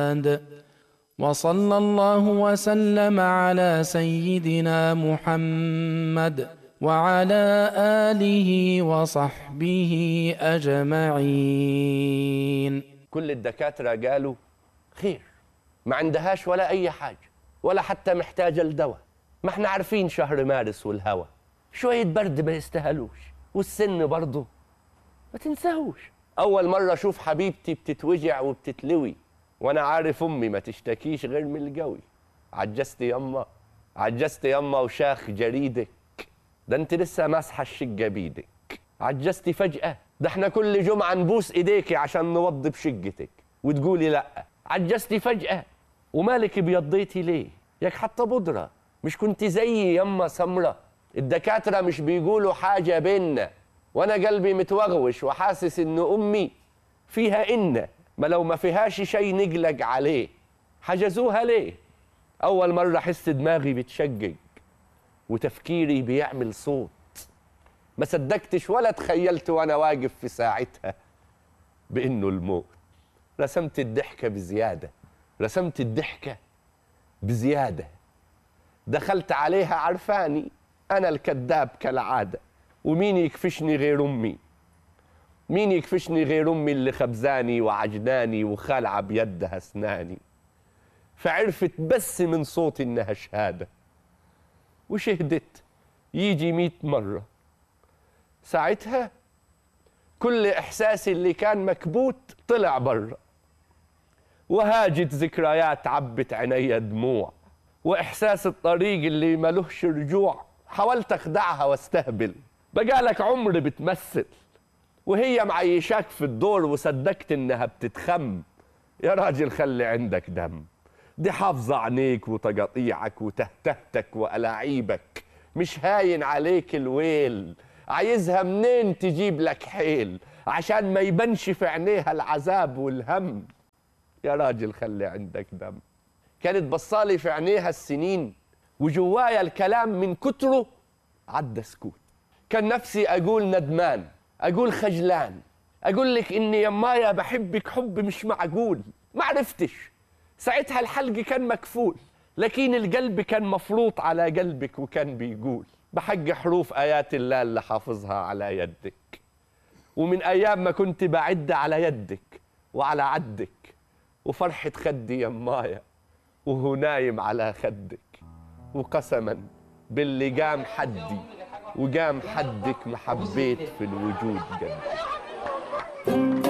وصلى الله وسلم على سيدنا محمد وعلى آله وصحبه أجمعين كل الدكاترة قالوا خير ما عندهاش ولا أي حاجة ولا حتى محتاجة لدواء ما احنا عارفين شهر مارس والهوا شوية برد ما يستاهلوش والسن برضه ما تنساهوش أول مرة أشوف حبيبتي بتتوجع وبتتلوي وأنا عارف أمي ما تشتكيش غير من الجوي عجزت يما عجزت يما وشاخ جريدك ده انت لسه ماسحة الشقة بيدك عجزتي فجأة ده احنا كل جمعة نبوس ايديكي عشان نوضي بشقتك وتقولي لا عجزتي فجأة ومالك بيضيتي ليه ياك حتى بودرة مش كنت زيي يما سمرة الدكاترة مش بيقولوا حاجة بينا وانا قلبي متوغوش وحاسس ان امي فيها ان ما لو ما فيهاش شي نقلق عليه حجزوها ليه اول مرة احس دماغي بتشقق وتفكيري بيعمل صوت ما صدقتش ولا تخيلت وانا واقف في ساعتها بانه الموت رسمت الضحكه بزياده رسمت الضحكه بزياده دخلت عليها عرفاني انا الكذاب كالعاده ومين يكفشني غير امي مين يكفشني غير امي اللي خبزاني وعجناني وخالعه بيدها اسناني فعرفت بس من صوتي انها شهاده وشهدت يجي مئة مرة ساعتها كل إحساسي اللي كان مكبوت طلع برا وهاجت ذكريات عبت عينيا دموع وإحساس الطريق اللي ملهش رجوع حاولت أخدعها واستهبل بقالك عمر بتمثل وهي معيشاك في الدور وصدقت إنها بتتخم يا راجل خلي عندك دم دي حافظة عينيك وتقاطيعك وتهتهتك وألاعيبك مش هاين عليك الويل عايزها منين تجيب لك حيل عشان ما يبانش في عينيها العذاب والهم يا راجل خلي عندك دم كانت بصالي في عينيها السنين وجوايا الكلام من كتره عدى سكوت كان نفسي أقول ندمان أقول خجلان أقول لك إني يمايا بحبك حب مش معقول ما عرفتش ساعتها الحلق كان مكفول لكن القلب كان مفروط على قلبك وكان بيقول بحق حروف آيات الله اللي حافظها على يدك ومن أيام ما كنت بعد على يدك وعلى عدك وفرحة خدي يمايا وهو نايم على خدك وقسما باللي قام حدي وقام حدك محبيت في الوجود قدك